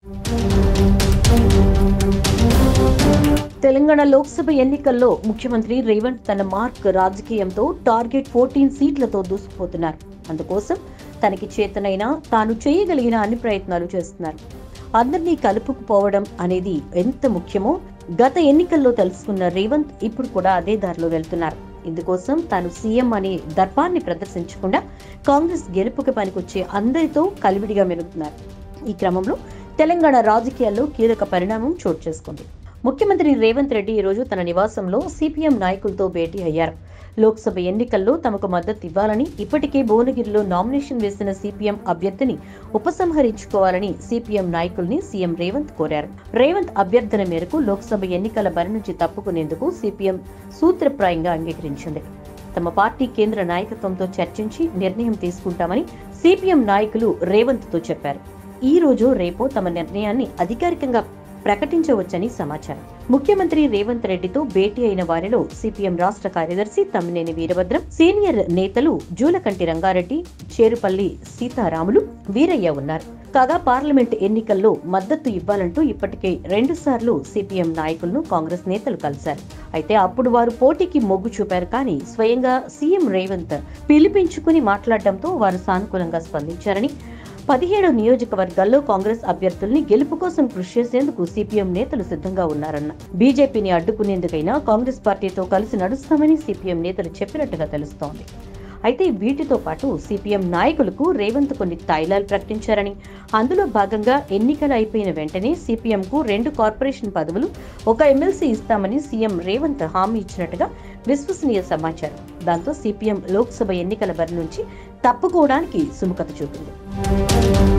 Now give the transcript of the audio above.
తెలంగాణ లోక్సభ ఎన్నికల్లో ముఖ్యమంత్రి రేవంత్ తన మార్క్ రాజకీయంతో టార్గెట్ ఫోర్టీన్ సీట్లతో దూసుకుపోతున్నారు అందుకోసం తనకి చేతనైన తాను చేయగలిగిన అన్ని ప్రయత్నాలు చేస్తున్నారు అందరినీ కలుపుకుపోవడం అనేది ఎంత ముఖ్యమో గత ఎన్నికల్లో తెలుసుకున్న రేవంత్ ఇప్పుడు కూడా అదే దారిలో వెళ్తున్నారు ఇందుకోసం తాను సీఎం అనే దర్పాన్ని ప్రదర్శించకుండా కాంగ్రెస్ గెలుపుకి పనికొచ్చే అందరితో కలివిడిగా మెలుగుతున్నారు ఈ క్రమంలో తెలంగాణ రాజకీయాల్లో కీలక పరిణామం చోటు చేసుకుంది ముఖ్యమంత్రి రేవంత్ రెడ్డి ఈరోజు తన నివాసంలో సిపిఎం నాయకులతో భేటీ అయ్యారు లోక్సభ ఎన్నికల్లో తమకు మద్దతు ఇవ్వాలని ఇప్పటికే భువనగిరిలో నామినేషన్ వేసిన సిపిఎం అభ్యర్థిని ఉపసంహరించుకోవాలని సిపిఎం నాయకుల్ని సీఎం రేవంత్ కోరారు రేవంత్ అభ్యర్థన మేరకు లోక్సభ ఎన్నికల బరి నుంచి తప్పుకునేందుకు సిపిఎం సూత్రప్రాయంగా అంగీకరించింది తమ పార్టీ కేంద్ర నాయకత్వంతో చర్చించి నిర్ణయం తీసుకుంటామని సిపిఎం నాయకులు రేవంత్ తో చెప్పారు ఈ రోజు రేపో తమ నిర్ణయాన్ని అధికారికంగా ప్రకటించవచ్చని సమాచారం ముఖ్యమంత్రి రేవంత్ రెడ్డితో భేటీ అయిన వారిలో సిపిఎం రాష్ట్ర కార్యదర్శి తమ్మినేని వీరభద్రం సీనియర్ నేతలు జూలకంటి రంగారెడ్డి చేరుపల్లి సీతారాములు వీరయ్య ఉన్నారు కాగా పార్లమెంట్ ఎన్నికల్లో మద్దతు ఇవ్వాలంటూ ఇప్పటికే రెండు సార్లు సిపిఎం నాయకులను కాంగ్రెస్ నేతలు కలిశారు అయితే అప్పుడు వారు పోటీకి మొగ్గు చూపారు కానీ స్వయంగా సీఎం రేవంత్ పిలిపించుకుని మాట్లాడడంతో వారు సానుకూలంగా స్పందించారని పదిహేడు నియోజకవర్గాల్లో కాంగ్రెస్ అభ్యర్థుల్ని గెలుపు కోసం కృషి చేసేందుకు సిపిఎం నేతలు సిద్ధంగా ఉన్నారన్న బీజేపీని అడ్డుకునేందుకైనా కాంగ్రెస్ పార్టీతో కలిసి నడుస్తామని సిపిఎం నేతలు చెప్పినట్టుగా తెలుస్తోంది అయితే వీటితో పాటు సిపిఎం నాయకులకు రేవంత్ కొన్ని తాయిలాలు ప్రకటించారని అందులో భాగంగా ఎన్నికలు అయిపోయిన వెంటనే సిపిఎంకు రెండు కార్పొరేషన్ పదవులు ఒక ఎమ్మెల్సీ ఇస్తామని సీఎం రేవంత్ హామీ ఇచ్చినట్టుగా విశ్వసనీయ సమాచారం దాంతో సిపిఎం లోక్సభ ఎన్నికల బరి నుంచి తప్పుకోవడానికి సుముఖత చూపింది